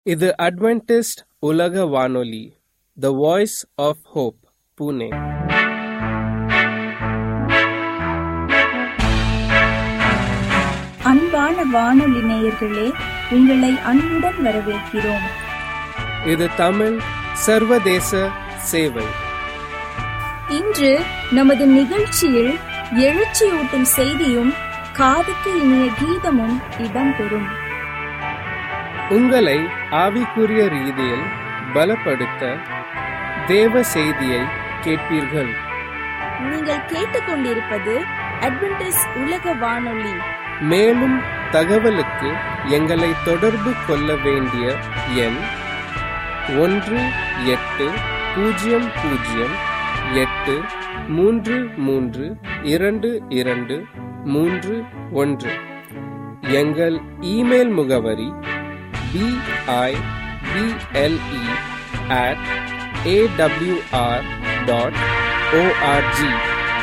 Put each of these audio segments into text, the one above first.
இது அட்வென்டிஸ்ட் உலக வானொலி the voice of hope Pune அன்பான வானொலி நேயர்களே உங்களை அன்புடன் வரவேற்கிறோம் இது தமிழ் சர்வதேச சேவை இன்று நமது நிகழ்ச்சியில் எழுச்சியூட்டும் செய்தியும் காதுக்கு இனிய கீதமும் இடம்பெறும் உங்களை ஆவிக்குரிய ரீதியில் பலப்படுத்த தேவ செய்தியை கேட்பீர்கள் நீங்கள் கேட்டுக்கொண்டிருப்பது அட்வென்டிஸ் உலக வானொலி மேலும் தகவலுக்கு எங்களை தொடர்பு கொள்ள வேண்டிய எண் ஒன்று எட்டு பூஜ்ஜியம் பூஜ்ஜியம் எட்டு மூன்று மூன்று இரண்டு இரண்டு மூன்று ஒன்று எங்கள் இமெயில் முகவரி BIBLE at AWR dot ORG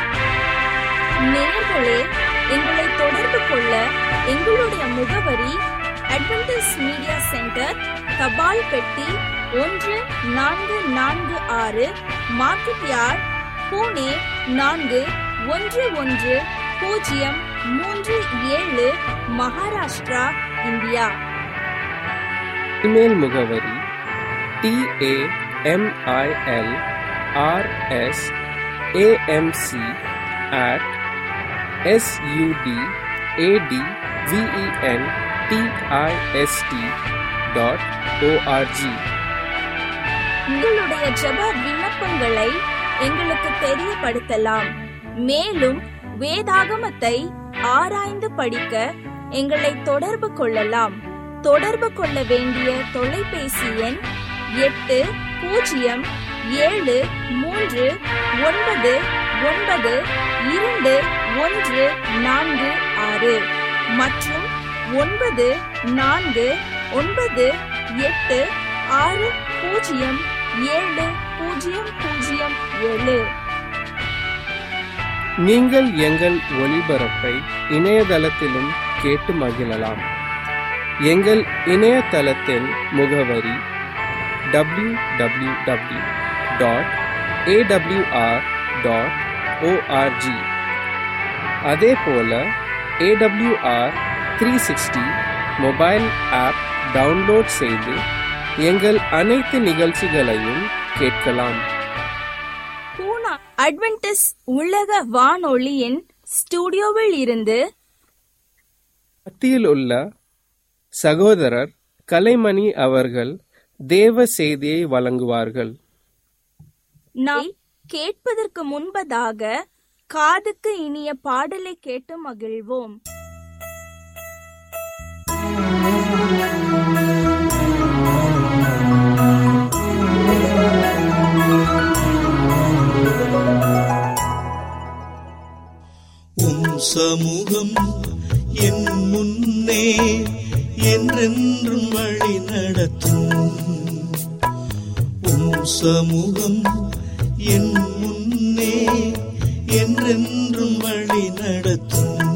நேயர்களே எங்களை தொடர்பு கொள்ள எங்களுடைய முகவரி அட்வென்டிஸ் மீடியா சென்டர் தபால் பெட்டி ஒன்று நான்கு நான்கு ஆறு மார்க்கெட் யார்ட் பூனே நான்கு ஒன்று ஒன்று பூஜ்ஜியம் மூன்று ஏழு மகாராஷ்டிரா இந்தியா இமெயில் முகவரி T A M I L R S A M C at S U D A D V E N T I S T dot O R G உங்களுடைய ஜெப விண்ணப்பங்களை எங்களுக்கு தெரியப்படுத்தலாம் மேலும் வேதாகமத்தை ஆராய்ந்து படிக்க எங்களை தொடர்பு கொள்ளலாம் தொடர்பு கொள்ள வேண்டிய தொலைபேசி எண் எட்டு பூஜ்ஜியம் ஏழு மூன்று ஒன்பது ஒன்பது இரண்டு ஒன்று நான்கு ஆறு மற்றும் ஒன்பது நான்கு ஒன்பது எட்டு ஆறு பூஜ்ஜியம் ஏழு பூஜ்ஜியம் பூஜ்ஜியம் ஏழு நீங்கள் எங்கள் ஒளிபரப்பை இணையதளத்திலும் கேட்டு மகிழலாம் எங்கள் இணையதளத்தின் முகவரி W W W dot A W R dot O R G அதே போல A W R three sixty mobile app download செய்து எங்கள் அனைத்து நிகழ்ச்சிகளையும் கேட்கலாம் பூனா அட்வென்டிஸ் உலக வானொலியின் ஸ்டுடியோவில் இருந்து மத்தியில் உள்ள சகோதரர் கலைமணி அவர்கள் தேவ செய்தியை வழங்குவார்கள் நாம் கேட்பதற்கு முன்பதாக காதுக்கு இனிய பாடலை கேட்டு மகிழ்வோம் உம் சமூகம் என் முன்னே என்றென்றும் வழி நடத்தும் உம் சமூகம் என் முன்னே என்றென்றும் வழி நடத்தும்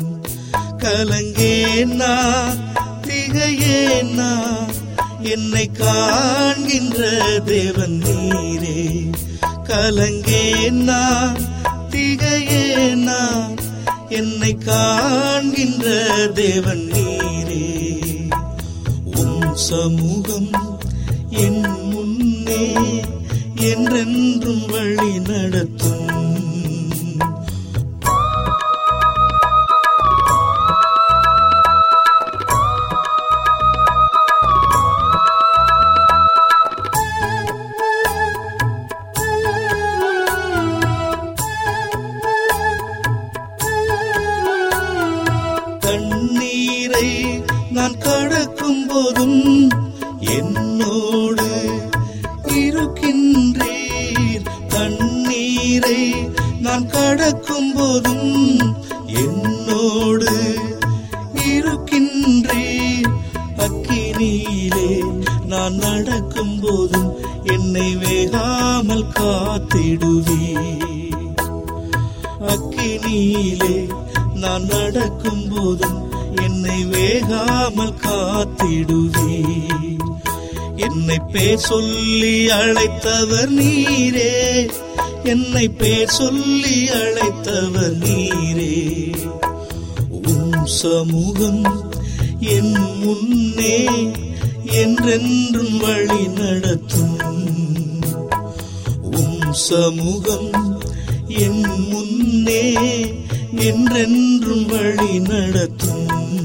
கலங்கேனா திகையேனா என்னை காண்கின்ற தேவன் நீரே கலங்கேனா திகையேனா என்னை காண்கின்ற தேவன் நீரே உம் சமூகம் என் முன்னே என்றென்றும் வழி நடத்தும் தண்ணீரை நான் கடக்கும் போதும் என்னோடு இருக்கின்றீர் தண்ணீரை நான் கடக்கும் போதும் என்னோடு இருக்கின்றீர் அக்கினியிலே நான் நடக்கும் போதும் என்னை வேகாமல் காத்திடுவீர் அக்கினியிலே நான் நடக்கும் போதும் என்னை வேகாமல் காத்திடுவே என்னை பேர் சொல்லி அழைத்தவர் நீரே என்னை பேர் சொல்லி அழைத்தவர் நீரே உம் சமூகம் என் முன்னே என்றென்றும் வழி நடத்தும் உம் சமூகம் என் முன்னே என்றென்றும் வழி நடத்தும்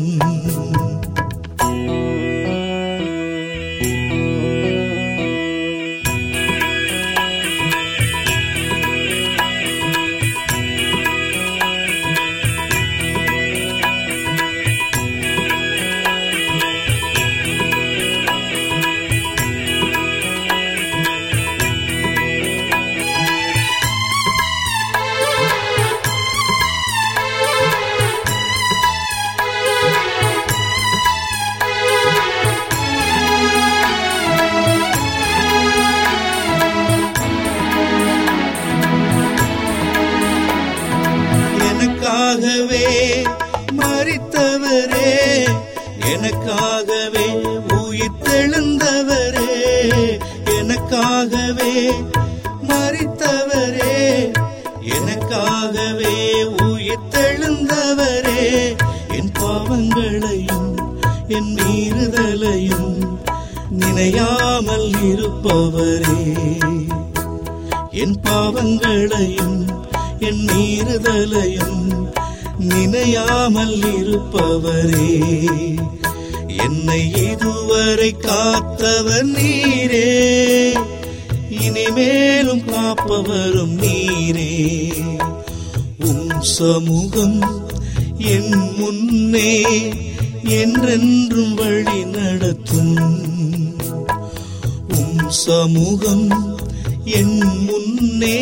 எனக்காகவே மறித்தவரே எனக்காகவே உயிர்த்தெழுந்தவரே எனக்காகவே மறித்தவரே எனக்காகவே உயிர்த்தெழுந்தவரே என் பாவங்களையும் என் மீறுதலையும் நினையாமல் இருப்பவரே என் பாவங்களையும் என் மீறுதலையும் நினையாமல் இருப்பவரே என்னை இதுவரை காத்தவர் நீரே இனிமேலும் காப்பவரும் நீரே உம் சமூகம் என் முன்னே என்றென்றும் வழி நடத்தும் உம் சமூகம் என் முன்னே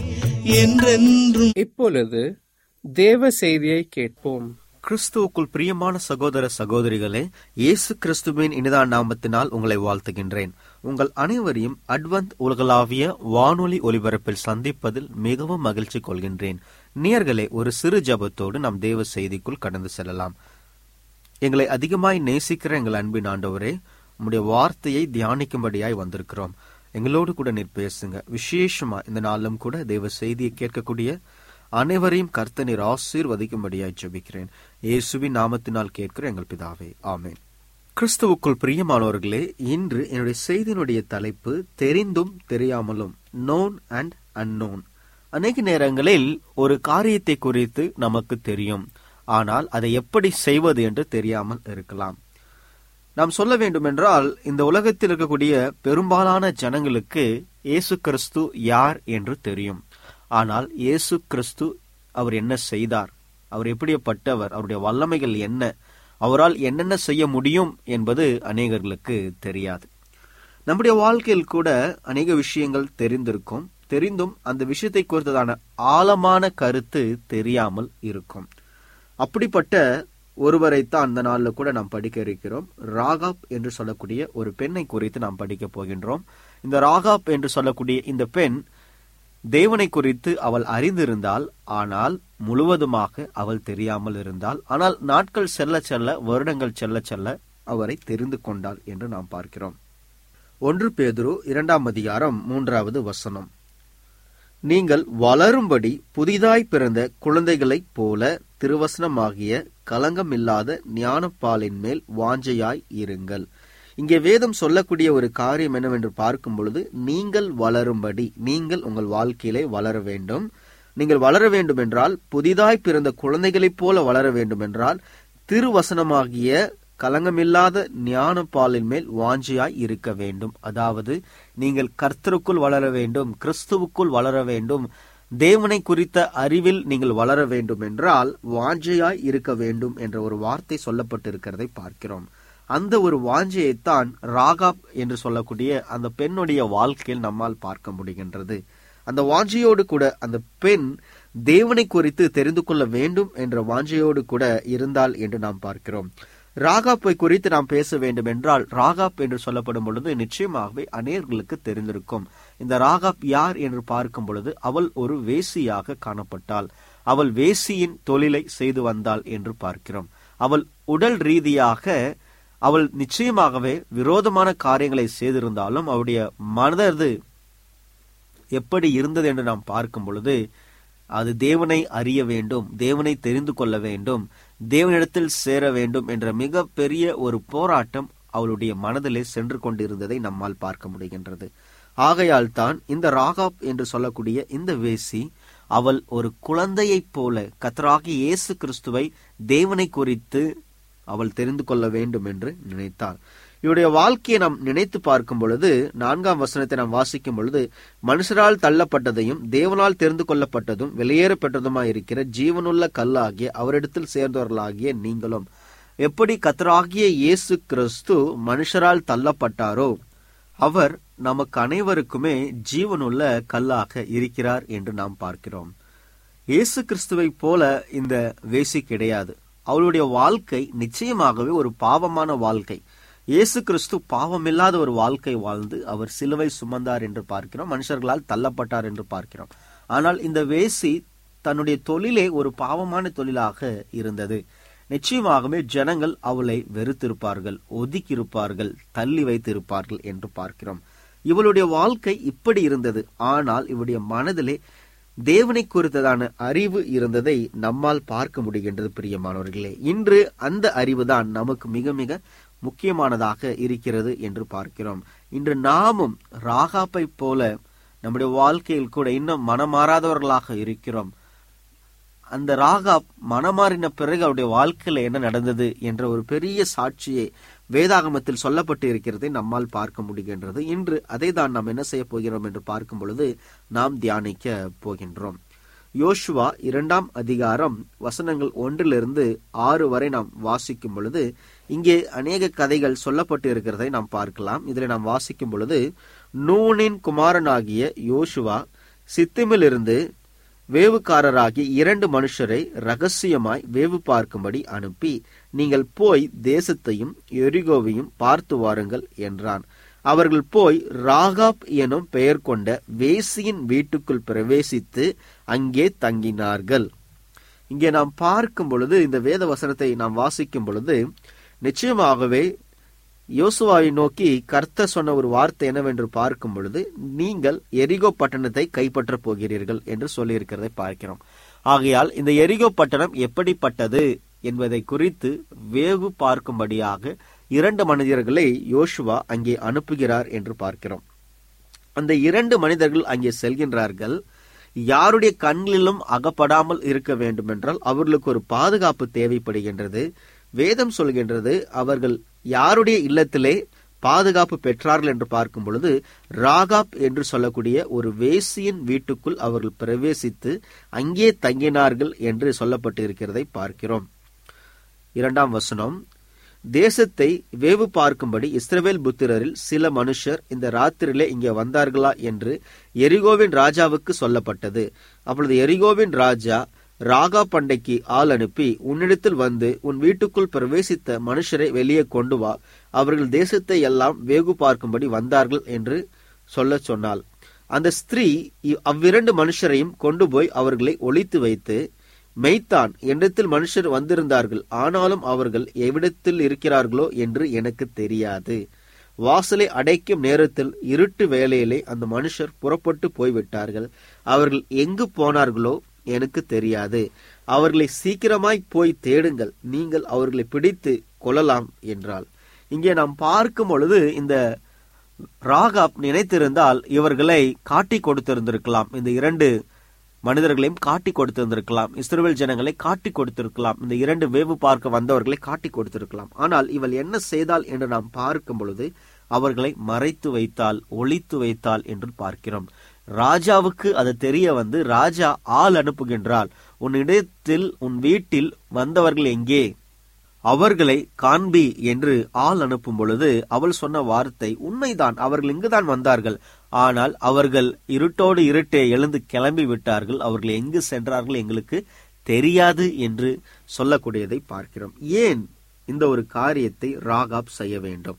என்றென்றும் இப்பொழுது தேவ செய்தியை கேட்போம் கிறிஸ்துவுக்குள் பிரியமான சகோதர சகோதரிகளே இயேசு கிறிஸ்துவின் இனிதான நாமத்தினால் உங்களை வாழ்த்துகின்றேன் உங்கள் அனைவரையும் அட்வந்த் உலகளாவிய வானொலி ஒலிபரப்பில் சந்திப்பதில் மிகவும் மகிழ்ச்சி கொள்கின்றேன் நேயர்களே ஒரு சிறு ஜபத்தோடு நாம் தேவ செய்திக்குள் கடந்து செல்லலாம் எங்களை அதிகமாய் நேசிக்கிற எங்கள் அன்பின் ஆண்டவரே உம்முடைய வார்த்தையை தியானிக்கும்படியாய் வந்திருக்கிறோம் எங்களோடு கூட நீர் பேசுங்க விசேஷமா இந்த நாளிலும் கூட தேவ செய்தியை கேட்கக்கூடிய அனைவரையும் கர்த்த நீர் ஆசீர்வதிக்கும்படியாய் ஜெபிக்கிறேன் இயேசுவின் நாமத்தினால் கேட்கிற எங்கள் பிதாவே ஆமென் கிறிஸ்துவுக்குள் பிரியமானவர்களே இன்று என்னுடைய செய்தியினுடைய தலைப்பு தெரிந்தும் தெரியாமலும் நோன் அண்ட் அன்னோன் அநேக நேரங்களில் ஒரு காரியத்தை குறித்து நமக்கு தெரியும் ஆனால் அதை எப்படி செய்வது என்று தெரியாமல் இருக்கலாம் நாம் சொல்ல வேண்டுமென்றால் இந்த உலகத்தில் இருக்கக்கூடிய பெரும்பாலான ஜனங்களுக்கு இயேசு கிறிஸ்து யார் என்று தெரியும் ஆனால் இயேசு கிறிஸ்து அவர் என்ன செய்தார் அவர் எப்படிப்பட்டவர் அவருடைய வல்லமைகள் என்ன அவரால் என்னென்ன செய்ய முடியும் என்பது அநேகர்களுக்கு தெரியாது நம்முடைய வாழ்க்கையில் கூட அநேக விஷயங்கள் தெரிந்திருக்கும் தெரிந்தும் அந்த விஷயத்தை குறித்ததான ஆழமான கருத்து தெரியாமல் இருக்கும் அப்படிப்பட்ட ஒருவரைத்தான் அந்த நாளில் கூட நாம் படிக்க இருக்கிறோம் ராகாப் என்று சொல்லக்கூடிய ஒரு பெண்ணை குறித்து நாம் படிக்க போகின்றோம் இந்த ராகாப் என்று சொல்லக்கூடிய இந்த பெண் தேவனை குறித்து அவள் அறிந்திருந்தால் ஆனால் முழுவதுமாக அவள் தெரியாமல் இருந்தால் ஆனால் நாட்கள் செல்ல செல்ல வருடங்கள் செல்ல செல்ல அவரை தெரிந்து கொண்டாள் என்று நாம் பார்க்கிறோம் ஒன்று பேதுரு இரண்டாம் அதிகாரம் மூன்றாவது வசனம் நீங்கள் வளரும்படி புதிதாய் பிறந்த குழந்தைகளைப் போல திருவசனமாகிய கலங்கமில்லாத ஞானப்பாலின் மேல் வாஞ்சையாய் இருங்கள் இங்கே வேதம் சொல்லக்கூடிய ஒரு காரியம் என்னவென்று பார்க்கும் பொழுது நீங்கள் வளரும்படி நீங்கள் உங்கள் வாழ்க்கையிலே வளர வேண்டும் நீங்கள் வளர வேண்டும் என்றால் புதிதாய் பிறந்த குழந்தைகளைப் போல வளர வேண்டும் என்றால் திருவசனமாகிய கலங்கமில்லாத ஞான பாலின் மேல் வாஞ்சியாய் இருக்க வேண்டும் அதாவது நீங்கள் கர்த்தருக்குள் வளர வேண்டும் கிறிஸ்துவுக்குள் வளர வேண்டும் தேவனை குறித்த அறிவில் நீங்கள் வளர வேண்டும் என்றால் வாஞ்சையாய் இருக்க வேண்டும் என்ற ஒரு வார்த்தை சொல்லப்பட்டிருக்கிறதை பார்க்கிறோம் அந்த ஒரு வாஞ்சையைத்தான் ராகாப் என்று சொல்லக்கூடிய அந்த பெண்ணுடைய வாழ்க்கையில் நம்மால் பார்க்க முடிகின்றது அந்த வாஞ்சையோடு கூட அந்த பெண் தேவனை குறித்து தெரிந்து கொள்ள வேண்டும் என்ற வாஞ்சையோடு கூட இருந்தால் என்று நாம் பார்க்கிறோம் ராகாப்பை குறித்து நாம் பேச வேண்டும் என்றால் ராகாப் என்று சொல்லப்படும் பொழுது நிச்சயமாகவே அநேர்களுக்கு தெரிந்திருக்கும் இந்த ராகாப் யார் என்று பார்க்கும் பொழுது அவள் ஒரு வேசியாக காணப்பட்டாள் அவள் வேசியின் தொழிலை செய்து வந்தாள் என்று பார்க்கிறோம் அவள் உடல் ரீதியாக அவள் நிச்சயமாகவே விரோதமான காரியங்களை செய்திருந்தாலும் அவருடைய மனது எப்படி இருந்தது என்று நாம் பார்க்கும் பொழுது அது தேவனை அறிய வேண்டும் தேவனை தெரிந்து கொள்ள வேண்டும் தேவனிடத்தில் சேர வேண்டும் என்ற மிக பெரிய ஒரு போராட்டம் அவளுடைய மனதிலே சென்று கொண்டிருந்ததை நம்மால் பார்க்க முடிகின்றது ஆகையால் தான் இந்த ராகாப் என்று சொல்லக்கூடிய இந்த வேசி அவள் ஒரு குழந்தையைப் போல கத்தராகி இயேசு கிறிஸ்துவை தேவனை குறித்து அவள் தெரிந்து கொள்ள வேண்டும் என்று நினைத்தாள் இவருடைய வாழ்க்கையை நாம் நினைத்து பார்க்கும் பொழுது நான்காம் வசனத்தை நாம் வாசிக்கும் பொழுது மனுஷரால் தள்ளப்பட்டதையும் தேவனால் தெரிந்து கொள்ளப்பட்டதும் வெளியேற பெற்றதுமாய் இருக்கிற ஜீவனுள்ள கல்லாகிய அவரிடத்தில் சேர்ந்தவர்களாகிய நீங்களும் எப்படி கத்தராகிய இயேசு கிறிஸ்து மனுஷரால் தள்ளப்பட்டாரோ அவர் நமக்கு அனைவருக்குமே ஜீவனுள்ள கல்லாக இருக்கிறார் என்று நாம் பார்க்கிறோம் இயேசு கிறிஸ்துவை போல இந்த வேசி கிடையாது அவளுடைய வாழ்க்கை நிச்சயமாகவே ஒரு பாவமான வாழ்க்கை இயேசு கிறிஸ்து பாவமில்லாத ஒரு வாழ்க்கை வாழ்ந்து அவர் சிலுவை சுமந்தார் என்று பார்க்கிறோம் மனுஷர்களால் தள்ளப்பட்டார் என்று பார்க்கிறோம் ஆனால் இந்த வேசி தன்னுடைய தொழிலே ஒரு பாவமான தொழிலாக இருந்தது நிச்சயமாகவே ஜனங்கள் அவளை வெறுத்திருப்பார்கள் ஒதுக்கியிருப்பார்கள் தள்ளி வைத்திருப்பார்கள் என்று பார்க்கிறோம் இவளுடைய வாழ்க்கை இப்படி இருந்தது ஆனால் இவளுடைய மனதிலே தேவனை குறித்ததான அறிவு இருந்ததை நம்மால் பார்க்க முடிகின்றது பிரியமானவர்களே இன்று அந்த அறிவுதான் நமக்கு மிக மிக முக்கியமானதாக இருக்கிறது என்று பார்க்கிறோம் இன்று நாமும் ராகாப்பை போல நம்முடைய வாழ்க்கையில் கூட இன்னும் மனமாறாதவர்களாக இருக்கிறோம் அந்த ராகா மனமாறின பிறகு அவருடைய வாழ்க்கையில என்ன நடந்தது என்ற ஒரு பெரிய சாட்சியை வேதாகமத்தில் சொல்லப்பட்டு இருக்கிறதை நம்மால் பார்க்க முடிகின்றது இன்று அதை தான் நாம் என்ன செய்ய போகிறோம் என்று பார்க்கும் பொழுது நாம் தியானிக்க போகின்றோம் யோசுவா இரண்டாம் அதிகாரம் வசனங்கள் ஒன்றிலிருந்து ஆறு வரை நாம் வாசிக்கும் பொழுது இங்கே அநேக கதைகள் சொல்லப்பட்டு இருக்கிறதை நாம் பார்க்கலாம் இதில் நாம் வாசிக்கும் பொழுது நூனின் குமாரனாகிய யோசுவா சித்திமிலிருந்து வேவுக்காரராகி இரண்டு மனுஷரை ரகசியமாய் வேவு பார்க்கும்படி அனுப்பி நீங்கள் போய் தேசத்தையும் எரிகோவையும் பார்த்து வாருங்கள் என்றான் அவர்கள் போய் ராகாப் எனும் பெயர் கொண்ட வேசியின் வீட்டுக்குள் பிரவேசித்து அங்கே தங்கினார்கள் இங்கே நாம் பார்க்கும் பொழுது இந்த வேத வசனத்தை நாம் வாசிக்கும் பொழுது நிச்சயமாகவே யோசுவாவை நோக்கி கர்த்தர் சொன்ன ஒரு வார்த்தை என்னவென்று பார்க்கும் பொழுது நீங்கள் எரிகோ பட்டணத்தை கைப்பற்றப் போகிறீர்கள் என்று சொல்லியிருக்கிறதை பார்க்கிறோம் ஆகையால் இந்த எரிகோ பட்டணம் எப்படிப்பட்டது என்பதை குறித்து வேவு பார்க்கும்படியாக இரண்டு மனிதர்களை யோசுவா அங்கே அனுப்புகிறார் என்று பார்க்கிறோம் அந்த இரண்டு மனிதர்கள் அங்கே செல்கின்றார்கள் யாருடைய கண்களிலும் அகப்படாமல் இருக்க வேண்டும் என்றால் அவர்களுக்கு ஒரு பாதுகாப்பு தேவைப்படுகின்றது வேதம் சொல்கின்றது அவர்கள் யாருடைய இல்லத்திலே பாதுகாப்பு பெற்றார்கள் என்று பார்க்கும் பொழுது ராகாப் என்று சொல்லக்கூடிய ஒரு வேசியின் வீட்டுக்குள் அவர்கள் பிரவேசித்து அங்கே தங்கினார்கள் என்று சொல்லப்பட்டு இருக்கிறதை பார்க்கிறோம் இரண்டாம் வசனம் தேசத்தை வேவு பார்க்கும்படி இஸ்ரவேல் புத்திரரில் சில மனுஷர் இந்த ராத்திரியிலே இங்கே வந்தார்களா என்று எரிகோவின் ராஜாவுக்கு சொல்லப்பட்டது அப்பொழுது எரிகோவின் ராஜா ராகா பண்டைக்கு ஆள் அனுப்பி உன்னிடத்தில் வந்து உன் வீட்டுக்குள் பிரவேசித்த மனுஷரை வெளியே கொண்டு வா அவர்கள் தேசத்தை எல்லாம் வேகு பார்க்கும்படி வந்தார்கள் என்று சொல்ல சொன்னாள் அந்த ஸ்திரீ அவ்விரண்டு மனுஷரையும் கொண்டு போய் அவர்களை ஒழித்து வைத்து மெய்த்தான் என்னிடத்தில் மனுஷர் வந்திருந்தார்கள் ஆனாலும் அவர்கள் எவ்விடத்தில் இருக்கிறார்களோ என்று எனக்கு தெரியாது வாசலை அடைக்கும் நேரத்தில் இருட்டு வேலையிலே அந்த மனுஷர் புறப்பட்டு போய்விட்டார்கள் அவர்கள் எங்கு போனார்களோ எனக்கு தெரியாது அவர்களை சீக்கிரமாய் போய் தேடுங்கள் நீங்கள் அவர்களை பிடித்து கொள்ளலாம் என்றால் இங்கே நாம் பார்க்கும் பொழுது இந்த ராகாப் நினைத்திருந்தால் இவர்களை காட்டி கொடுத்திருந்திருக்கலாம் இந்த இரண்டு மனிதர்களையும் காட்டி கொடுத்திருந்திருக்கலாம் இஸ்ரேல் ஜனங்களை காட்டி கொடுத்திருக்கலாம் இந்த இரண்டு வேவு பார்க்க வந்தவர்களை காட்டி கொடுத்திருக்கலாம் ஆனால் இவள் என்ன செய்தால் என்று நாம் பார்க்கும் பொழுது அவர்களை மறைத்து வைத்தால் ஒழித்து வைத்தால் என்று பார்க்கிறோம் ராஜாவுக்கு அது தெரிய வந்து ராஜா ஆள் அனுப்புகின்றால் உன் இடத்தில் உன் வீட்டில் வந்தவர்கள் எங்கே அவர்களை காண்பி என்று ஆள் அனுப்பும் பொழுது அவள் சொன்ன வார்த்தை உண்மைதான் அவர்கள் இங்குதான் வந்தார்கள் ஆனால் அவர்கள் இருட்டோடு இருட்டே எழுந்து கிளம்பி விட்டார்கள் அவர்கள் எங்கு சென்றார்கள் எங்களுக்கு தெரியாது என்று சொல்லக்கூடியதை பார்க்கிறோம் ஏன் இந்த ஒரு காரியத்தை ராகாப் செய்ய வேண்டும்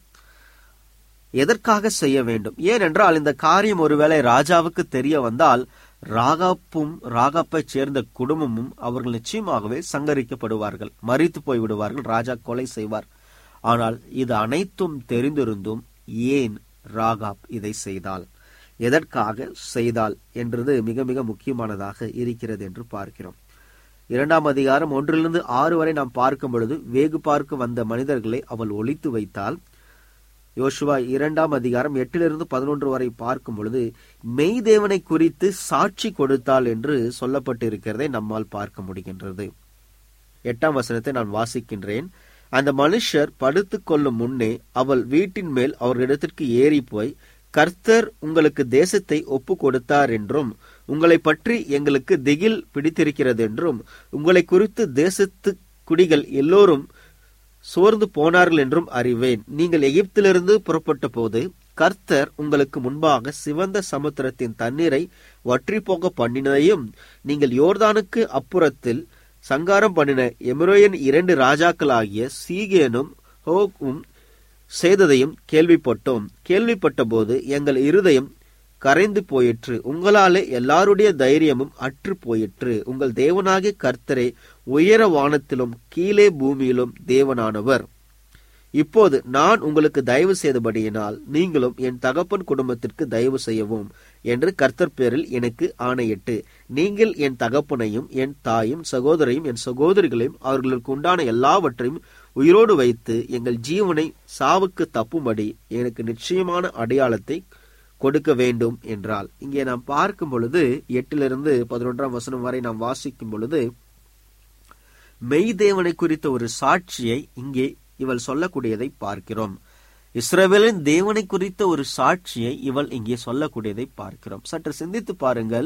எதற்காக செய்ய வேண்டும் ஏனென்றால் இந்த காரியம் ஒருவேளை ராஜாவுக்கு தெரிய வந்தால் ராகாப்பும் ராகாப்பை சேர்ந்த குடும்பமும் அவர்கள் நிச்சயமாகவே சங்கரிக்கப்படுவார்கள் மறித்து போய் விடுவார்கள் ராஜா கொலை செய்வார் ஆனால் இது அனைத்தும் தெரிந்திருந்தும் ஏன் ராகாப் இதை செய்தாள் எதற்காக செய்தாள் என்றது மிக மிக முக்கியமானதாக இருக்கிறது என்று பார்க்கிறோம் இரண்டாம் அதிகாரம் ஒன்றிலிருந்து ஆறு வரை நாம் பார்க்கும் பொழுது வேகு பார்க்க வந்த மனிதர்களை அவள் ஒழித்து வைத்தால் யோசுவா இரண்டாம் அதிகாரம் எட்டிலிருந்து பதினொன்று வரை பார்க்கும் பொழுது மெய் தேவனை குறித்து சாட்சி கொடுத்தாள் என்று சொல்லப்பட்டு இருக்கிறதை நம்மால் பார்க்க முடிகின்றது எட்டாம் வசனத்தை நான் வாசிக்கின்றேன் அந்த மனுஷர் படுத்துக் கொள்ளும் முன்னே அவள் வீட்டின் மேல் அவர்களிடத்திற்கு ஏறி போய் கர்த்தர் உங்களுக்கு தேசத்தை ஒப்பு கொடுத்தார் என்றும் உங்களை பற்றி எங்களுக்கு திகில் பிடித்திருக்கிறது என்றும் உங்களை குறித்து தேசத்து குடிகள் எல்லோரும் சோர்ந்து போனார்கள் என்றும் அறிவேன் நீங்கள் எகிப்திலிருந்து புறப்பட்ட போது கர்த்தர் உங்களுக்கு முன்பாக சிவந்த சமுத்திரத்தின் தண்ணீரை வற்றி போக பண்ணினதையும் நீங்கள் யோர்தானுக்கு அப்புறத்தில் சங்காரம் பண்ணின எமிரோயன் இரண்டு ராஜாக்களாகிய சீகேனும் ஹோகும் செய்ததையும் கேள்விப்பட்டோம் கேள்விப்பட்ட போது எங்கள் இருதயம் கரைந்து போயிற்று உங்களாலே எல்லாருடைய தைரியமும் அற்று போயிற்று உங்கள் தேவனாகிய கர்த்தரே உயர வானத்திலும் கீழே பூமியிலும் தேவனானவர் இப்போது நான் உங்களுக்கு தயவு செய்தபடியினால் நீங்களும் என் தகப்பன் குடும்பத்திற்கு தயவு செய்யவும் என்று கர்த்தர் பேரில் எனக்கு ஆணையிட்டு நீங்கள் என் தகப்பனையும் என் தாயும் சகோதரையும் என் சகோதரிகளையும் அவர்களுக்கு உண்டான எல்லாவற்றையும் உயிரோடு வைத்து எங்கள் ஜீவனை சாவுக்கு தப்பும்படி எனக்கு நிச்சயமான அடையாளத்தை கொடுக்க வேண்டும் என்றால் இங்கே நாம் பார்க்கும் பொழுது எட்டிலிருந்து பதினொன்றாம் வசனம் வரை நாம் வாசிக்கும் பொழுது மெய்தேவனை குறித்த ஒரு சாட்சியை இங்கே இவள் சொல்லக்கூடியதை பார்க்கிறோம் இஸ்ரவேலின் தேவனை குறித்த ஒரு சாட்சியை இவள் இங்கே சொல்லக்கூடியதை பார்க்கிறோம் சற்று சிந்தித்து பாருங்கள்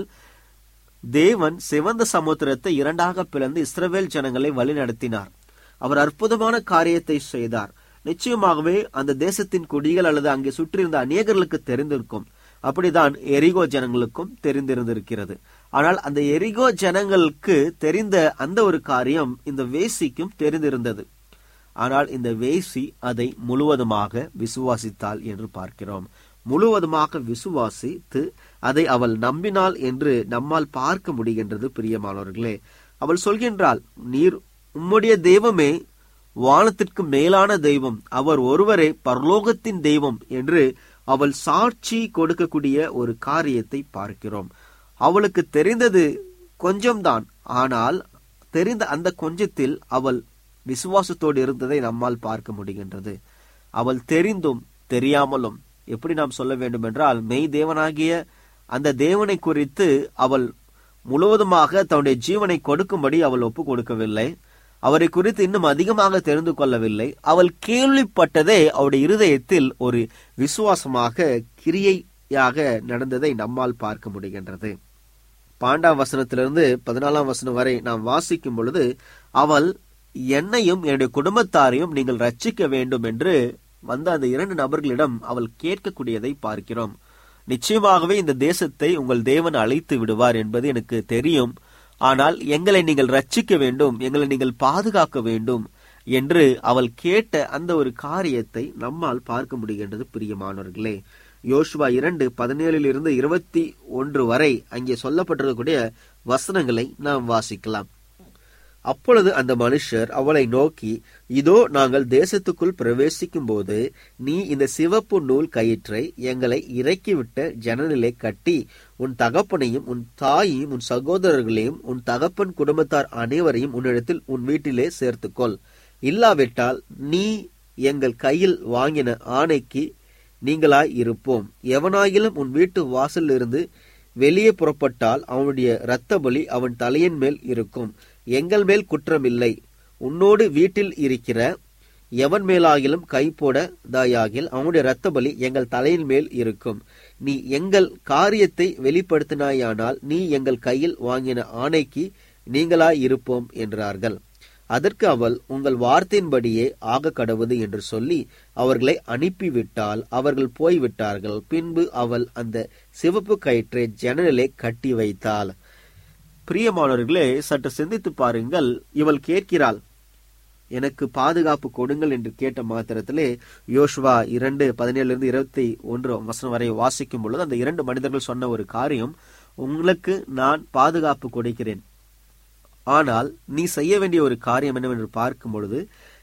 தேவன் சிவந்த சமுத்திரத்தை இரண்டாக பிளந்து இஸ்ரவேல் ஜனங்களை வழிநடத்தினார் அவர் அற்புதமான காரியத்தை செய்தார் நிச்சயமாகவே அந்த தேசத்தின் குடிகள் அல்லது அங்கே சுற்றியிருந்த அநேகர்களுக்கு தெரிந்திருக்கும் அப்படிதான் எரிகோ ஜனங்களுக்கும் தெரிந்திருந்திருக்கிறது ஆனால் அந்த எரிகோ ஜனங்களுக்கு தெரிந்த அந்த ஒரு காரியம் இந்த வேசிக்கும் தெரிந்திருந்தது ஆனால் இந்த வேசி அதை முழுவதுமாக விசுவாசித்தாள் என்று பார்க்கிறோம் முழுவதுமாக விசுவாசித்து அதை அவள் நம்பினாள் என்று நம்மால் பார்க்க முடிகின்றது பிரியமானவர்களே அவள் சொல்கின்றாள் நீர் உம்முடைய தெய்வமே வானத்திற்கு மேலான தெய்வம் அவர் ஒருவரே பரலோகத்தின் தெய்வம் என்று அவள் சாட்சி கொடுக்கக்கூடிய ஒரு காரியத்தை பார்க்கிறோம் அவளுக்கு தெரிந்தது கொஞ்சம்தான் ஆனால் தெரிந்த அந்த கொஞ்சத்தில் அவள் விசுவாசத்தோடு இருந்ததை நம்மால் பார்க்க முடிகின்றது அவள் தெரிந்தும் தெரியாமலும் எப்படி நாம் சொல்ல வேண்டும் என்றால் மெய் தேவனாகிய அந்த தேவனை குறித்து அவள் முழுவதுமாக தன்னுடைய ஜீவனை கொடுக்கும்படி அவள் ஒப்பு கொடுக்கவில்லை அவரை குறித்து இன்னும் அதிகமாக தெரிந்து கொள்ளவில்லை அவள் கேள்விப்பட்டதே அவருடைய இருதயத்தில் ஒரு விசுவாசமாக கிரியையாக நடந்ததை நம்மால் பார்க்க முடிகின்றது பாண்டாம் வசனத்திலிருந்து பதினாலாம் வசனம் வரை நாம் வாசிக்கும் பொழுது அவள் என்னையும் என்னுடைய குடும்பத்தாரையும் நீங்கள் ரட்சிக்க வேண்டும் என்று வந்த அந்த இரண்டு நபர்களிடம் அவள் கேட்கக்கூடியதை பார்க்கிறோம் நிச்சயமாகவே இந்த தேசத்தை உங்கள் தேவன் அழைத்து விடுவார் என்பது எனக்கு தெரியும் ஆனால் எங்களை நீங்கள் ரட்சிக்க வேண்டும் எங்களை நீங்கள் பாதுகாக்க வேண்டும் என்று அவள் கேட்ட அந்த ஒரு காரியத்தை நம்மால் பார்க்க முடிகின்றது பிரியமானவர்களே யோசுவா இரண்டு பதினேழில் இருந்து இருபத்தி ஒன்று வரை அங்கே சொல்லப்பட்டிருக்கக்கூடிய வசனங்களை நாம் வாசிக்கலாம் அப்பொழுது அந்த மனுஷர் அவளை நோக்கி இதோ நாங்கள் தேசத்துக்குள் பிரவேசிக்கும் போது நீ இந்த சிவப்பு நூல் கயிற்றை எங்களை இறக்கிவிட்ட ஜனநிலை கட்டி உன் தகப்பனையும் உன் தாயையும் உன் சகோதரர்களையும் உன் தகப்பன் குடும்பத்தார் அனைவரையும் உன்னிடத்தில் உன் வீட்டிலே சேர்த்துக்கொள் இல்லாவிட்டால் நீ எங்கள் கையில் வாங்கின ஆணைக்கு நீங்களாய் இருப்போம் எவனாயிலும் உன் வீட்டு வாசலில் இருந்து வெளியே புறப்பட்டால் அவனுடைய இரத்த பலி அவன் தலையின் மேல் இருக்கும் எங்கள் மேல் குற்றமில்லை உன்னோடு வீட்டில் இருக்கிற எவன் மேலாகிலும் கை போட தாயாகில் அவனுடைய இரத்த பலி எங்கள் தலையின் மேல் இருக்கும் நீ எங்கள் காரியத்தை வெளிப்படுத்தினாயானால் நீ எங்கள் கையில் வாங்கின ஆணைக்கு நீங்களாய் இருப்போம் என்றார்கள் அதற்கு அவள் உங்கள் வார்த்தையின்படியே ஆக கடவுது என்று சொல்லி அவர்களை அனுப்பிவிட்டால் அவர்கள் போய்விட்டார்கள் பின்பு அவள் அந்த சிவப்பு கயிற்றை ஜன்னலிலே கட்டி வைத்தாள் பிரியமானவர்களே சற்று சிந்தித்து பாருங்கள் இவள் கேட்கிறாள் எனக்கு பாதுகாப்பு கொடுங்கள் என்று கேட்ட மாத்திரத்திலே யோசுவா இரண்டு பதினேழுல இருந்து இருபத்தி ஒன்று வசனம் வரை வாசிக்கும் பொழுது அந்த இரண்டு மனிதர்கள் சொன்ன ஒரு காரியம் உங்களுக்கு நான் பாதுகாப்பு கொடுக்கிறேன் ஆனால் நீ செய்ய வேண்டிய ஒரு காரியம் என்னவென்று பார்க்கும் பொழுது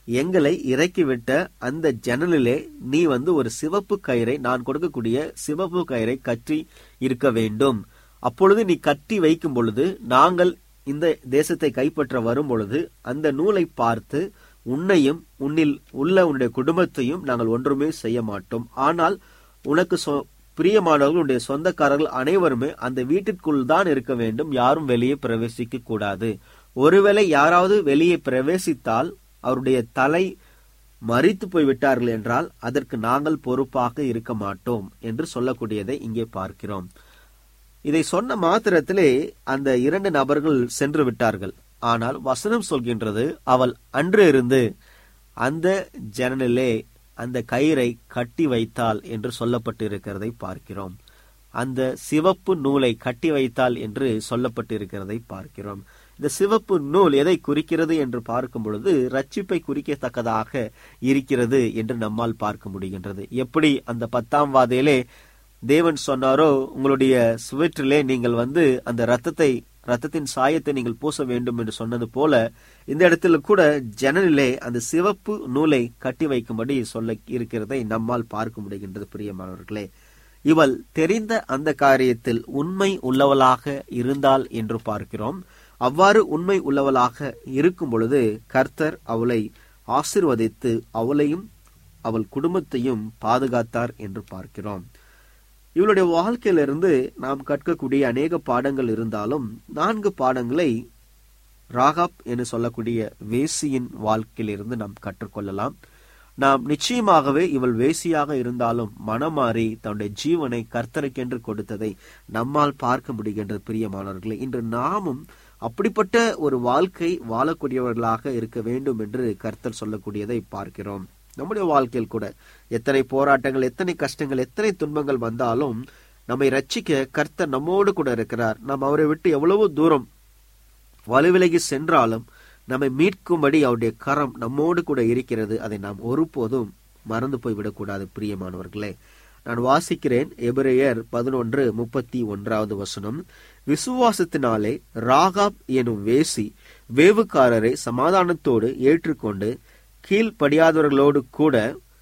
எங்களை இறக்கிவிட்ட அந்த ஜன்னலிலே நீ வந்து ஒரு சிவப்பு கயிறை நான் கொடுக்கக்கூடிய சிவப்பு கயிறை கற்றி இருக்க வேண்டும் அப்பொழுது நீ கட்டி வைக்கும் பொழுது நாங்கள் இந்த தேசத்தை கைப்பற்ற வரும் பொழுது அந்த நூலை பார்த்து உன்னையும் உன்னில் உள்ள உன்னுடைய குடும்பத்தையும் நாங்கள் ஒன்றுமே செய்ய மாட்டோம் ஆனால் உனக்கு சொ- பிரியமானவர்கள் உன்னுடைய சொந்தக்காரர்கள் அனைவருமே அந்த வீட்டிற்குள் தான் இருக்க வேண்டும் யாரும் வெளியே பிரவேசிக்க கூடாது ஒருவேளை யாராவது வெளியே பிரவேசித்தால் அவருடைய தலை மறித்து போய் விட்டார்கள் என்றால் அதற்கு நாங்கள் பொறுப்பாக இருக்க மாட்டோம் என்று சொல்லக்கூடியதை இங்கே பார்க்கிறோம் இதை சொன்ன மாத்திரத்திலே அந்த இரண்டு நபர்கள் சென்று விட்டார்கள் ஆனால் வசனம் சொல்கின்றது அவள் அன்று இருந்து அந்த ஜன்னலிலே அந்த கயிறை கட்டி வைத்தாள் என்று சொல்லப்பட்டு இருக்கிறதை பார்க்கிறோம் அந்த சிவப்பு நூலை கட்டி வைத்தாள் என்று சொல்லப்பட்டு இருக்கிறதை பார்க்கிறோம் இந்த சிவப்பு நூல் எதை குறிக்கிறது என்று பார்க்கும் பொழுது ரட்சிப்பை குறிக்கத்தக்கதாக இருக்கிறது என்று நம்மால் பார்க்க முடிகின்றது எப்படி அந்த பத்தாம் வாதையிலே தேவன் சொன்னாரோ உங்களுடைய சுவற்றிலே நீங்கள் வந்து அந்த ரத்தத்தை ரத்தத்தின் சாயத்தை நீங்கள் பூச வேண்டும் என்று சொன்னது போல இந்த இடத்துல கூட ஜன்னலிலே அந்த சிவப்பு நூலை கட்டி வைக்கும்படி சொல்ல இருக்கிறதை நம்மால் பார்க்க முடிகின்றது பிரியமானவர்களே இவள் தெரிந்த அந்த காரியத்தில் உண்மை உள்ளவளாக இருந்தாள் என்று பார்க்கிறோம் அவ்வாறு உண்மை உள்ளவளாக இருக்கும் பொழுது கர்த்தர் அவளை ஆசிர்வதித்து அவளையும் அவள் குடும்பத்தையும் பாதுகாத்தார் என்று பார்க்கிறோம் இவளுடைய வாழ்க்கையிலிருந்து நாம் கற்கக்கூடிய அநேக பாடங்கள் இருந்தாலும் நான்கு பாடங்களை ராகாப் என்று சொல்லக்கூடிய வேசியின் வாழ்க்கையிலிருந்து நாம் கற்றுக்கொள்ளலாம் நாம் நிச்சயமாகவே இவள் வேசியாக இருந்தாலும் மனமாறி தன்னுடைய ஜீவனை கர்த்தருக்கென்று கொடுத்ததை நம்மால் பார்க்க முடிகின்ற பிரியமானவர்களே இன்று நாமும் அப்படிப்பட்ட ஒரு வாழ்க்கை வாழக்கூடியவர்களாக இருக்க வேண்டும் என்று கர்த்தர் சொல்லக்கூடியதை பார்க்கிறோம் நம்முடைய வாழ்க்கையில் கூட எத்தனை போராட்டங்கள் எத்தனை கஷ்டங்கள் எத்தனை துன்பங்கள் வந்தாலும் நம்மை ரட்சிக்க கர்த்தர் நம்மோடு கூட இருக்கிறார் நாம் அவரை விட்டு எவ்வளவு தூரம் வலுவிலகி சென்றாலும் நம்மை மீட்கும்படி அவருடைய கரம் நம்மோடு கூட இருக்கிறது அதை நாம் ஒருபோதும் மறந்து போய் விடக்கூடாது பிரியமானவர்களே நான் வாசிக்கிறேன் எபிரேயர் பதினொன்று முப்பத்தி ஒன்றாவது வசனம் விசுவாசத்தினாலே ராகாப் எனும் வேசி வேவுக்காரரை சமாதானத்தோடு ஏற்றுக்கொண்டு கீழ்ப்படியாதவர்களோடு கூட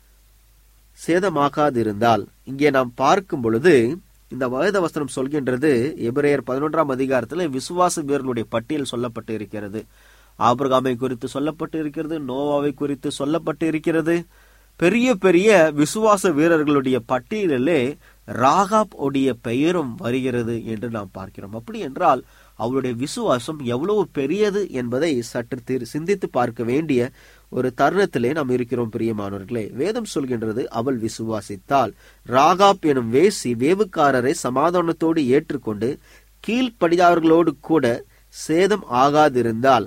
சேதமாக்காதிருந்தால் இங்கே நாம் பார்க்கும் பொழுது இந்த வேத வசனம் சொல்கின்றது எபிரேயர் பதினொன்றாம் அதிகாரத்தில் விசுவாச வீரர்களுடைய பட்டியல் சொல்லப்பட்டு இருக்கிறது ஆபிரகாமை குறித்து சொல்லப்பட்டு இருக்கிறது நோவாவை குறித்து சொல்லப்பட்டு இருக்கிறது பெரிய பெரிய விசுவாச வீரர்களுடைய பட்டியலிலே ராகாப் உடைய பெயரும் வருகிறது என்று நாம் பார்க்கிறோம் அப்படி என்றால் அவளுடைய விசுவாசம் எவ்வளவு பெரியது என்பதை சற்று தீர் சிந்தித்து பார்க்க வேண்டிய ஒரு தருணத்திலே நாம் இருக்கிறோம் பிரியமானவர்களே வேதம் சொல்கின்றது அவள் விசுவாசித்தால் ராகாப் எனும் வேசி வேவுக்காரரை சமாதானத்தோடு ஏற்றுக்கொண்டு கீழ்ப்படியார்களோடு கூட சேதம் ஆகாதிருந்தால்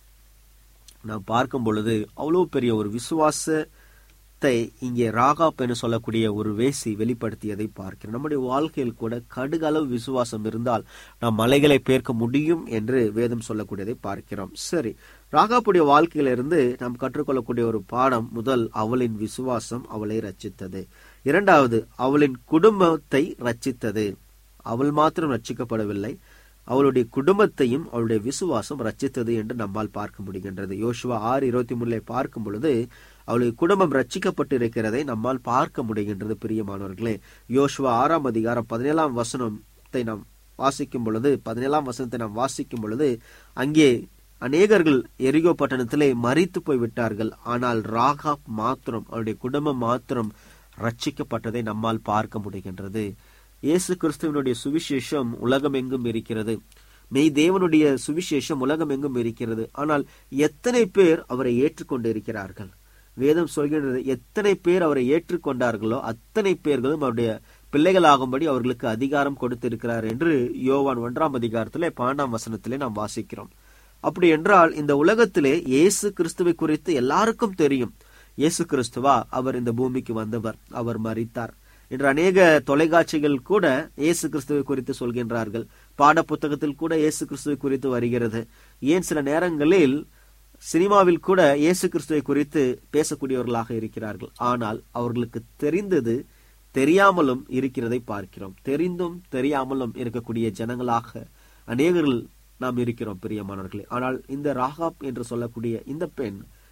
நாம் பார்க்கும் பொழுது அவ்வளவு பெரிய ஒரு விசுவாசத்தை இங்கே ராகாப் என்று சொல்லக்கூடிய ஒரு வேசி வெளிப்படுத்தியதை பார்க்கிறோம் நம்முடைய வாழ்க்கையில் கூட கடுகளவு விசுவாசம் இருந்தால் நாம் மலைகளை பேர்க்க முடியும் என்று வேதம் சொல்லக்கூடியதை பார்க்கிறோம் சரி ராகாப்புடைய வாழ்க்கையிலிருந்து நாம் கற்றுக்கொள்ளக்கூடிய ஒரு பாடம் முதல் அவளின் விசுவாசம் அவளை ரச்சித்தது இரண்டாவது அவளின் குடும்பத்தை ரச்சித்தது அவள் மாத்திரம் ரட்சிக்கப்படவில்லை அவளுடைய குடும்பத்தையும் அவளுடைய விசுவாசம் ரச்சித்தது என்று நம்மால் பார்க்க முடிகின்றது யோசுவா ஆறு இருபத்தி மூணுல பார்க்கும் பொழுது அவளுடைய குடும்பம் ரட்சிக்கப்பட்டு இருக்கிறதை நம்மால் பார்க்க முடிகின்றது பிரியமானவர்களே யோசுவா ஆறாம் அதிகாரம் பதினேழாம் வசனத்தை நாம் வாசிக்கும் பொழுது பதினேழாம் வசனத்தை நாம் வாசிக்கும் பொழுது அங்கே அநேகர்கள் எரிகோ பட்டணத்திலே மறித்து போய் விட்டார்கள் ஆனால் ராகாப் மாத்திரம் அவருடைய குடும்பம் மாத்திரம் ரட்சிக்கப்பட்டதை நம்மால் பார்க்க முடிகின்றது இயேசு கிறிஸ்துவனுடைய சுவிசேஷம் உலகமெங்கும் இருக்கிறது மெய் தேவனுடைய சுவிசேஷம் உலகமெங்கும் இருக்கிறது ஆனால் எத்தனை பேர் அவரை ஏற்றுக்கொண்டு இருக்கிறார்கள் வேதம் சொல்கின்றது எத்தனை பேர் அவரை ஏற்றுக்கொண்டார்களோ அத்தனை பேர்களும் அவருடைய பிள்ளைகளாகும்படி அவர்களுக்கு அதிகாரம் கொடுத்திருக்கிறார் என்று யோவான் ஒன்றாம் அதிகாரத்திலே பன்னெண்டாம் வசனத்திலே நாம் வாசிக்கிறோம் அப்படி என்றால் இந்த உலகத்திலே இயேசு கிறிஸ்துவை குறித்து எல்லாருக்கும் தெரியும் இயேசு கிறிஸ்துவா அவர் இந்த பூமிக்கு வந்தவர் அவர் மறித்தார் இன்று அநேக தொலைக்காட்சிகள் கூட இயேசு கிறிஸ்துவை குறித்து சொல்கின்றார்கள் பாட புத்தகத்தில் கூட இயேசு கிறிஸ்துவை குறித்து வருகிறது ஏன் சில நேரங்களில் சினிமாவில் கூட இயேசு கிறிஸ்துவை குறித்து பேசக்கூடியவர்களாக இருக்கிறார்கள் ஆனால் அவர்களுக்கு தெரிந்தது தெரியாமலும் இருக்கிறதை பார்க்கிறோம் தெரிந்தும் தெரியாமலும் இருக்கக்கூடிய ஜனங்களாக அநேகர்கள் நாம் இருக்கிறோம் பிரியமானவர்களே ஆனால் இந்த ராகாப் என்று சொல்லக்கூடிய இந்த பெண்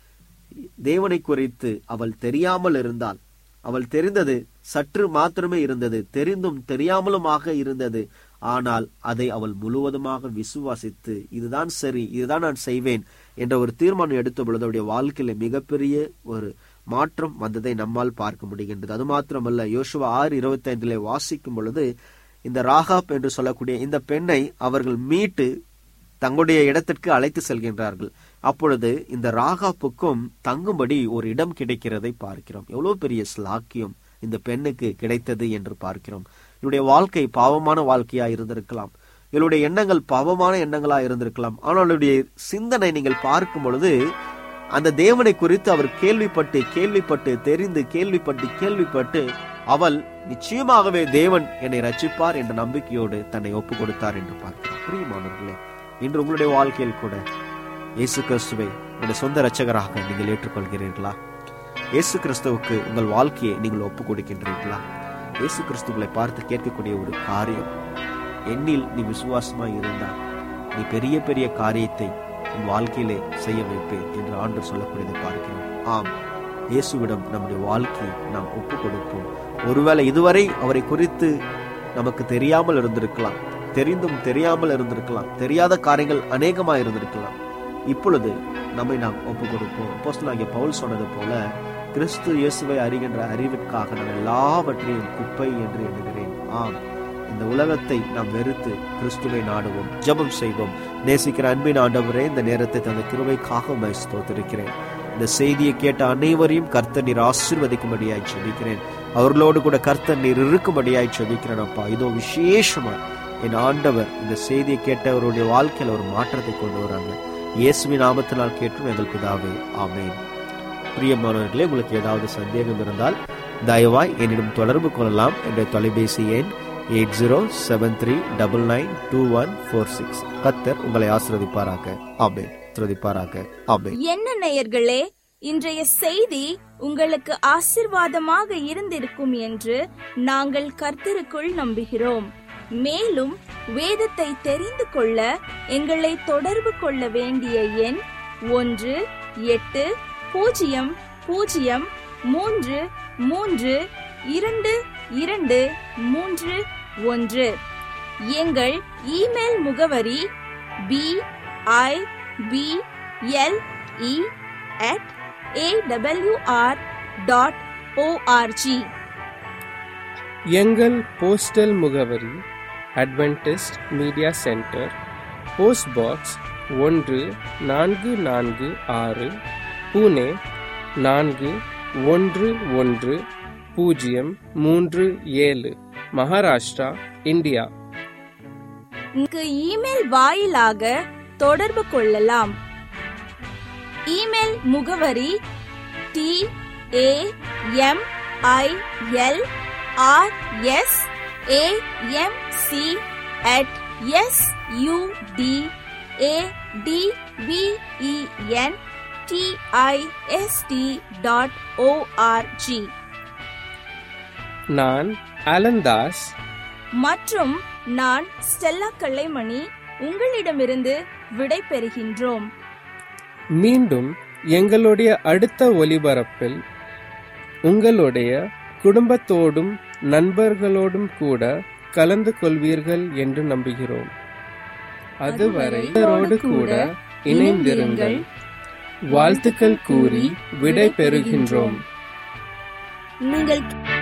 தேவனை குறித்து அவள் தெரியாமல் இருந்தாள் அவள் தெரிந்தது சற்று மாத்திரமே இருந்தது தெரிந்தும் தெரியாமலுமாக இருந்தது ஆனால் அதை அவள் முழுவதுமாக விசுவாசித்து இதுதான் சரி இதுதான் நான் செய்வேன் என்ற ஒரு தீர்மானம் எடுத்த பொழுது அவருடைய வாழ்க்கையில மிகப்பெரிய ஒரு மாற்றம் வந்ததை நம்மால் பார்க்க முடிகின்றது அது மாத்திரமல்ல யோசுவா ஆறு இருபத்தி ஐந்திலே வாசிக்கும் பொழுது இந்த ராகாப் என்று சொல்லக்கூடிய இந்த பெண்ணை அவர்கள் மீட்டு தங்களுடைய இடத்திற்கு அழைத்து செல்கின்றார்கள் அப்பொழுது இந்த ராகாப்புக்கும் தங்கும்படி ஒரு இடம் கிடைக்கிறதை பார்க்கிறோம் எவ்வளவு பெரிய ஸ்லாக்கியம் இந்த பெண்ணுக்கு கிடைத்தது என்று பார்க்கிறோம் இவருடைய வாழ்க்கை பாவமான வாழ்க்கையா இருந்திருக்கலாம் இவருடைய எண்ணங்கள் பாவமான எண்ணங்களா இருந்திருக்கலாம் ஆனால் அவருடைய சிந்தனை நீங்கள் பார்க்கும் பொழுது அந்த தேவனை குறித்து அவர் கேள்விப்பட்டு கேள்விப்பட்டு தெரிந்து கேள்விப்பட்டு கேள்விப்பட்டு அவள் நிச்சயமாகவே தேவன் என்னை ரட்சிப்பார் என்ற நம்பிக்கையோடு தன்னை ஒப்பு கொடுத்தார் என்று பார்க்கிறோம் பிரியமானவர்களே இன்று உங்களுடைய வாழ்க்கையில் கூட இயேசு கிறிஸ்துவை உங்களுடைய சொந்த இரட்சகராக நீங்கள் ஏற்றுக்கொள்கிறீர்களா இயேசு கிறிஸ்துவுக்கு உங்கள் வாழ்க்கையை நீங்கள் ஒப்பு கொடுக்கின்றீர்களா இயேசு கிறிஸ்துவை பார்த்து கேட்கக்கூடிய ஒரு காரியம் என்னில் நீ விசுவாசமாய் இருந்தால் நீ பெரிய பெரிய காரியத்தை உன் வாழ்க்கையிலே செய்ய வைப்பேன் என்று ஆண்டு சொல்லக்கூடியதை பார்க்கிறோம் ஆம் இயேசுவிடம் நம்முடைய வாழ்க்கையை நாம் ஒப்பு கொடுப்போம் ஒருவேளை இதுவரை அவரை குறித்து நமக்கு தெரியாமல் இருந்திருக்கலாம் தெரிந்தும் தெரியாமல் இருந்திருக்கலாம் தெரியாத காரியங்கள் அநேகமா இருந்திருக்கலாம் இப்பொழுது நம்மை நாம் ஒப்பு கொடுப்போம் அப்போஸ்தலனாகிய பவுல் சொன்னது போல கிறிஸ்து இயேசுவை அறிகின்ற அறிவிற்காக நான் எல்லாவற்றையும் குப்பை என்று எண்ணுகிறேன் ஆம் இந்த உலகத்தை நாம் வெறுத்து கிறிஸ்துவை நாடுவோம் ஜெபம் செய்வோம் நேசிக்கிற அன்பின் ஆண்டவரே இந்த நேரத்தை தந்த கிருபைக்காக உம்மை ஸ்தோத்திருக்கிறேன் இந்த செய்தியை கேட்ட அனைவரையும் கர்த்தர் நீர் ஆசீர்வதிக்கும்படியாய் செபிக்கிறேன் அவர்களோடு கூட கர்த்தர் நீர் இருக்கும்படியாய் செபிக்கிறேன் அப்பா இதோ விசேஷமா என் ஆண்டவர் இந்த செய்தியை கேட்டவருடைய வாழ்க்கையில ஒரு மாற்றத்தை கொண்டு வராங்க இயேசுவின் நாமத்தினால் கேட்டும் எங்கள் பிதாவே ஆமென் பிரியமானவர்களே உங்களுக்கு ஏதாவது சந்தேகம் இருந்தால் தயவாய் என்னிடம் தொடர்பு கொள்ளலாம் என்ற தொலைபேசி எண் eight zero seven three double nine two one four six கத்தர் உங்களை ஆசிரதிப்பாராக ஆமென் ஆசிரதிப்பாராக ஆமென் என்ன நேயர்களே இன்றைய செய்தி உங்களுக்கு ஆசிர்வாதமாக இருந்திருக்கும் என்று நாங்கள் கர்த்தருக்குள் நம்புகிறோம் மேலும் வேதத்தை தெரிந்து கொள்ள எங்களை தொடர்பு கொள்ள வேண்டிய எண் ஒன்று எட்டு பூஜ்ஜியம் பூஜ்ஜியம் மூன்று மூன்று இரண்டு இரண்டு மூன்று ஒன்று எங்கள் இமெயில் முகவரி B I B L E at AWR dot O R G எங்கள் போஸ்டல் முகவரி adventist media centre post box ஒன்று நான்கு நான்கு ஆறு புனே நான்கு ஒன்று ஒன்று பூஜ்ஜியம் மூன்று ஏழு மகாராஷ்டிரா இந்தியா இங்கு இமெயில் வாயிலாக தொடர்பு கொள்ளலாம் இமெயில் முகவரி T A M I L R S A M C at S U D A D B E N T I S T dot O R G நான் அலந்தாஸ் மற்றும் நான் ஸ்டெல்லா கல்லைமணி உங்களிடமிருந்து விடை பெறுகின்றோம் மீண்டும் எங்களுடைய அடுத்த ஒலிபரப்பில் உங்களுடைய குடும்பத்தோடும் நண்பர்களோடும் கூட கலந்து கொள்வீர்கள் என்று நம்புகிறோம் அதுவரை இவரோடு கூட இணைந்திருங்கள் வாழ்த்துக்கள் கூறி விடை பெறுகின்றோம் நீங்கள்